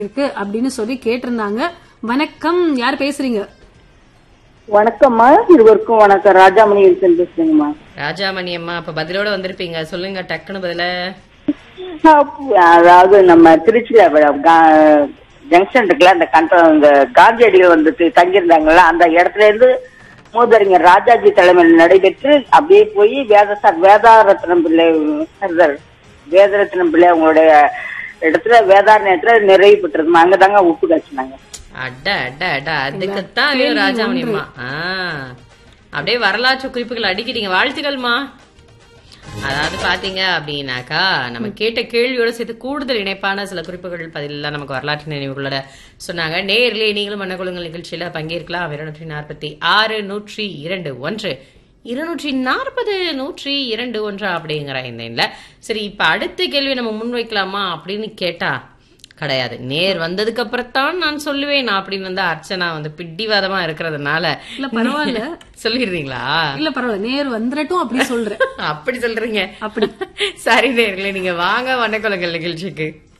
இருக்கு அப்படின்னு சொல்லி கேட்டிருந்தாங்க வணக்கம் யார் பேசுறீங்க வணக்கம்மா இருவருக்கும் வணக்கம் ராஜாமணி இருக்கேன் பேசுறேங்கம்மா ராஜாமணி அம்மா அப்ப பதிலோட வந்திருப்பீங்க சொல்லுங்க டக்குன்னு பதில அப்ப- அதாவது நம்ம திருச்சியில வ- கா- ஜங்ஷன் இருக்குல்ல அந்த கண்ட இந்த காந்தியடிகள் வந்துட்டு தங்கியிருந்தாங்கல்ல அந்த இடத்துல இருந்து மூதறிஞர் ராஜாஜி தலைமையில் நடைபெற்று அப்படியே போய் வேதசார் வேதாரத்னம் பிள்ளை சர்தார் வேதரத்னம் பிள்ளை அவங்களுடைய இடத்துல வேதாரண்யத்துல நிறைவு பெற்றதுமா அங்கதாங்க உப்பு காய்ச்சினாங்க அட அட அட அதுக்குத்தான் வேணும் ராஜாமணி அம்மா ஆ. அப்படியே வரலாற்று குறிப்புகள் அடிக்கிறீங்க வாழ்த்துக்கள்மா அதாவது பாத்தீங்க அப்படின்னாக்கா நம்ம கேட்ட கேள்வியோட சேர்த்து கூடுதல் இணைப்பான சில குறிப்புகள் பதிலாம் நமக்கு வரலாற்று நினைவுகளோட சொன்னாங்க நேரிலே நீங்களும் மன்னகுலங்கள் நிகழ்ச்சியில பங்கேற்கலாம் இருநூற்றி நாற்பத்தி ஆறு நூற்றி இரண்டு ஒன்று இருநூற்றி நாற்பது நூற்றி இரண்டு ஒன்று அப்படிங்கிற இந்த எண்ணில் சரி இப்ப அடுத்த கேள்வி நம்ம முன்வைக்கலாமா அப்படின்னு கேட்டா கிடையாது நேர் வந்ததுக்கு அப்புறத்தான் நான் சொல்லுவேன் அப்படின்னு வந்து அர்ச்சனா வந்து பிடிவாதமா இருக்கிறதுனால இல்ல பரவாயில்ல சொல்லிடுறீங்களா இல்ல பரவாயில்ல நேர் வந்துடட்டும் அப்படி சொல்றேன் அப்படி சொல்றீங்க அப்படி சரி நேர்களே நீங்க வாங்க வண்ணக்குலங்கள் நிகழ்ச்சிக்கு